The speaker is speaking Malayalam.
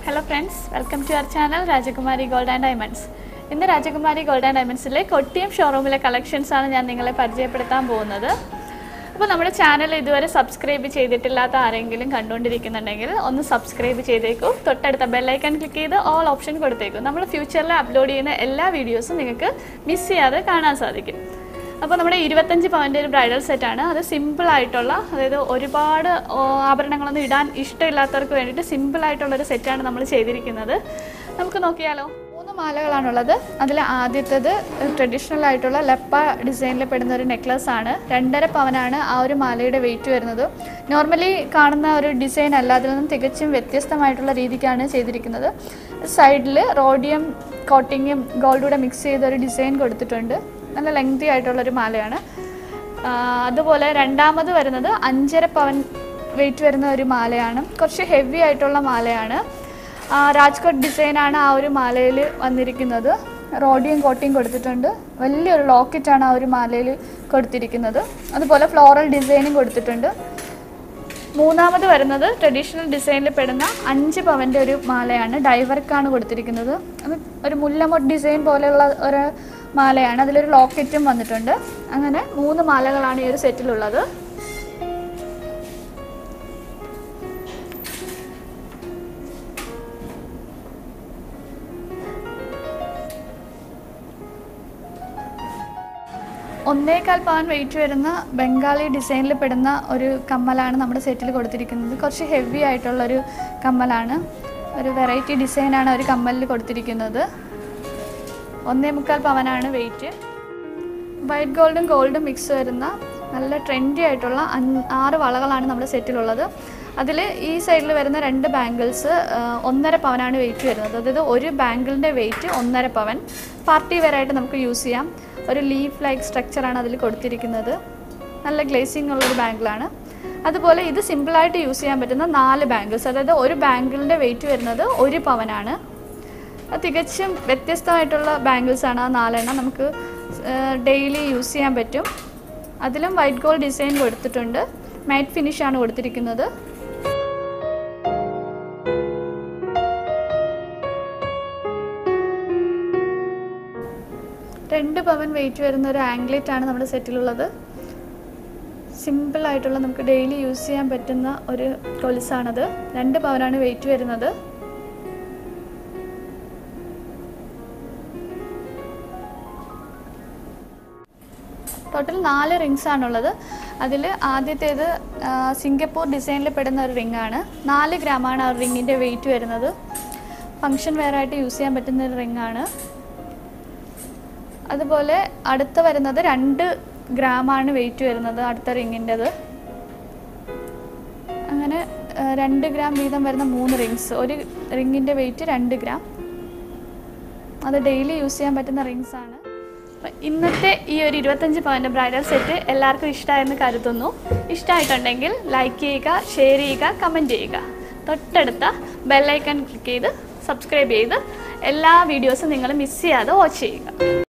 hello friends welcome to our channel Rajakumari gold and diamonds ഇന്ന് രാജകുമാരി ഗോൾഡ് ആൻഡ് ഡയമണ്ട്സിലെ കൊട്ടിയം ഷോറൂമിലെ കളക്ഷൻസ് ആണ് ഞാൻ നിങ്ങളെ പരിചയപ്പെടുത്താൻ പോകുന്നത് അപ്പോൾ നമ്മുടെ ചാനൽ ഇതുവരെ സബ്സ്ക്രൈബ് ചെയ്തിട്ടില്ലാത്ത ആരെങ്കിലും കണ്ടുകൊണ്ടിരിക്കുന്നുണ്ടെങ്കിൽ ഒന്ന് സബ്സ്ക്രൈബ് ചെയ്തേക്കൂ തൊട്ടടുത്ത ബെല്ലൈക്കൺ ക്ലിക്ക് ചെയ്ത് ഓൾ ഓപ്ഷൻ കൊടുത്തേക്കൂ നമ്മൾ ഫ്യൂച്ചറിൽ അപ്ലോഡ് ചെയ്യുന്ന എല്ലാ വീഡിയോസും നിങ്ങൾക്ക് മിസ് ചെയ്യാതെ കാണാൻ സാധിക്കും അപ്പോൾ നമ്മുടെ ഇരുപത്തഞ്ച് പവൻ്റെ ഒരു ബ്രൈഡൽ സെറ്റാണ് അത് സിമ്പിൾ ആയിട്ടുള്ള അതായത് ഒരുപാട് ഓ, ആഭരണങ്ങളൊന്നും ഇടാൻ ഇഷ്ടമില്ലാത്തവർക്ക് വേണ്ടിയിട്ട് സിമ്പിൾ ആയിട്ടുള്ള ഒരു സെറ്റാണ് നമ്മൾ ചെയ്തിരിക്കുന്നത് നമുക്ക് നോക്കിയാലോ മൂന്ന് മാലകളാണുള്ളത് അതിൽ ആദ്യത്തേത് ട്രഡീഷണൽ ആയിട്ടുള്ള ലെപ്പ ഡിസൈനിൽ പെടുന്ന ഒരു നെക്ലസ് ആണ് രണ്ടര പവനാണ് ആ ഒരു മാലയുടെ വെയിറ്റ് വരുന്നത് നോർമലി കാണുന്ന ഒരു ഡിസൈൻ അല്ല അതിൽ നിന്നും തികച്ചും വ്യത്യസ്തമായിട്ടുള്ള രീതിക്കാണ് ചെയ്തിരിക്കുന്നത് സൈഡിൽ റോഡിയം കോട്ടിങ്ങും ഗോൾഡൂടെ മിക്സ് ചെയ്ത ഒരു ഡിസൈൻ കൊടുത്തിട്ടുണ്ട് നല്ല ലെങ്തി ആയിട്ടുള്ളൊരു മാലയാണ് ആ, അതുപോലെ രണ്ടാമത് വരുന്നത് അഞ്ചര പവൻ വെയിറ്റ് വരുന്ന ഒരു മാലയാണ് കുറച്ച് ഹെവി ആയിട്ടുള്ള മാലയാണ് ആ, രാജ്കോട്ട് ഡിസൈനാണ് ആ ഒരു മാലയിൽ വന്നിരിക്കുന്നത് റോഡിയം കോട്ടിങ് കൊടുത്തിട്ടുണ്ട് വലിയൊരു ലോക്കറ്റാണ് ആ ഒരു മാലയിൽ കൊടുത്തിരിക്കുന്നത് അതുപോലെ ഫ്ലോറൽ ഡിസൈനും കൊടുത്തിട്ടുണ്ട് മൂന്നാമത് വരുന്നത് ട്രഡീഷണൽ ഡിസൈനിൽ പെടുന്ന അഞ്ച് പവൻ്റെ ഒരു മാലയാണ് ഡൈവർക്കാണ് കൊടുത്തിരിക്കുന്നത് അത് ഒരു മുല്ലമൊട്ട് ഡിസൈൻ പോലെയുള്ള ഒരു മാലയാണ് അതിലൊരു ലോക്കറ്റും വന്നിട്ടുണ്ട് അങ്ങനെ മൂന്ന് മാലകളാണ് ഈ ഒരു സെറ്റിലുള്ളത് ഒന്നേകാൽ പവൻ വെയിറ്റ് വരുന്ന ബംഗാളി ഡിസൈനിൽ പെടുന്ന ഒരു കമ്മലാണ് നമ്മുടെ സെറ്റിൽ കൊടുത്തിരിക്കുന്നത് കുറച്ച് ഹെവി ആയിട്ടുള്ള ഒരു കമ്മലാണ് ഒരു വെറൈറ്റി ഡിസൈനാണ് ഒരു കമ്മലിൽ കൊടുത്തിരിക്കുന്നത് ഒന്നേ മുക്കാൽ പവനാണ് വെയിറ്റ് വൈറ്റ് ഗോൾഡും ഗോൾഡും മിക്സ് വരുന്ന നല്ല ട്രെൻഡി ആയിട്ടുള്ള അഞ്ച് ആറ് വളകളാണ് നമ്മുടെ സെറ്റിലുള്ളത് അതിൽ ഈ സൈഡിൽ വരുന്ന രണ്ട് ബാംഗിൾസ് ഒന്നര പവനാണ് വെയിറ്റ് വരുന്നത് അതായത് ഒരു ബാംഗിളിൻ്റെ വെയിറ്റ് ഒന്നര പവൻ പാർട്ടി വെയറായിട്ട് നമുക്ക് യൂസ് ചെയ്യാം ഒരു ലീഫ് ലൈക്ക് സ്ട്രക്ചറാണ് അതിൽ കൊടുത്തിരിക്കുന്നത് നല്ല ഗ്ലേസിംഗ് ഉള്ളൊരു ബാംഗിളാണ് അതുപോലെ ഇത് സിമ്പിളായിട്ട് യൂസ് ചെയ്യാൻ പറ്റുന്ന നാല് ബാംഗിൾസ് അതായത് ഒരു ബാംഗിളിൻ്റെ വെയിറ്റ് വരുന്നത് ഒരു പവനാണ് അത് തികച്ചും വ്യത്യസ്തമായിട്ടുള്ള ബാംഗിൾസ് ആണ് ആ നാലെണ്ണം നമുക്ക് ഡെയിലി യൂസ് ചെയ്യാൻ പറ്റും അതിലും വൈറ്റ് ഗോൾഡ് ഡിസൈൻ കൊടുത്തിട്ടുണ്ട് മാറ്റ് ഫിനിഷ് ആണ് കൊടുത്തിരിക്കുന്നത് രണ്ട് പവൻ വെയിറ്റ് വരുന്ന ഒരു ആംഗ്ലേറ്റ് ആണ് നമ്മുടെ സെറ്റിലുള്ളത് സിമ്പിൾ ആയിട്ടുള്ള നമുക്ക് ഡെയിലി യൂസ് ചെയ്യാൻ പറ്റുന്ന ഒരു കൊലുസാണത് രണ്ട് പവനാണ് വെയിറ്റ് വരുന്നത് ടോട്ടൽ നാല് റിങ്സ് ആണുള്ളത് അതിൽ ആദ്യത്തേത് ആ, സിംഗപ്പൂർ ഡിസൈനിൽ പെടുന്ന ഒരു റിംഗ് ആണ് നാല് ഗ്രാമാണ് ആ റിങ്ങിൻ്റെ വെയിറ്റ് വരുന്നത് ഫങ്ഷൻ വെയർ ആയിട്ട് യൂസ് ചെയ്യാൻ പറ്റുന്ന ഒരു റിംഗ് ആണ് അതുപോലെ അടുത്ത വരുന്നത് രണ്ട് ഗ്രാമാണ് വെയിറ്റ് വരുന്നത് അടുത്ത റിങ്ങിൻ്റെത് അങ്ങനെ ആ, രണ്ട് ഗ്രാം വീതം വരുന്ന മൂന്ന് റിങ്സ് ഒരു റിങ്ങിൻ്റെ വെയിറ്റ് രണ്ട് ഗ്രാം അത് ഡെയിലി യൂസ് ചെയ്യാൻ പറ്റുന്ന റിങ്സ് ആണ് അപ്പൊ ഇന്നത്തെ ഈ ഒരു ഇരുപത്തഞ്ച് പവൻ്റെ ബ്രൈഡൽ സെറ്റ് എല്ലാവർക്കും ഇഷ്ടമായെന്ന് കരുതുന്നു ഇഷ്ടമായിട്ടുണ്ടെങ്കിൽ ലൈക്ക് ചെയ്യുക ഷെയർ ചെയ്യുക കമൻറ്റ് ചെയ്യുക തൊട്ടടുത്ത ബെല്ലൈക്കൺ ക്ലിക്ക് ചെയ്ത് സബ്സ്ക്രൈബ് ചെയ്ത് എല്ലാ വീഡിയോസും നിങ്ങൾ മിസ് ചെയ്യാതെ വാച്ച് ചെയ്യുക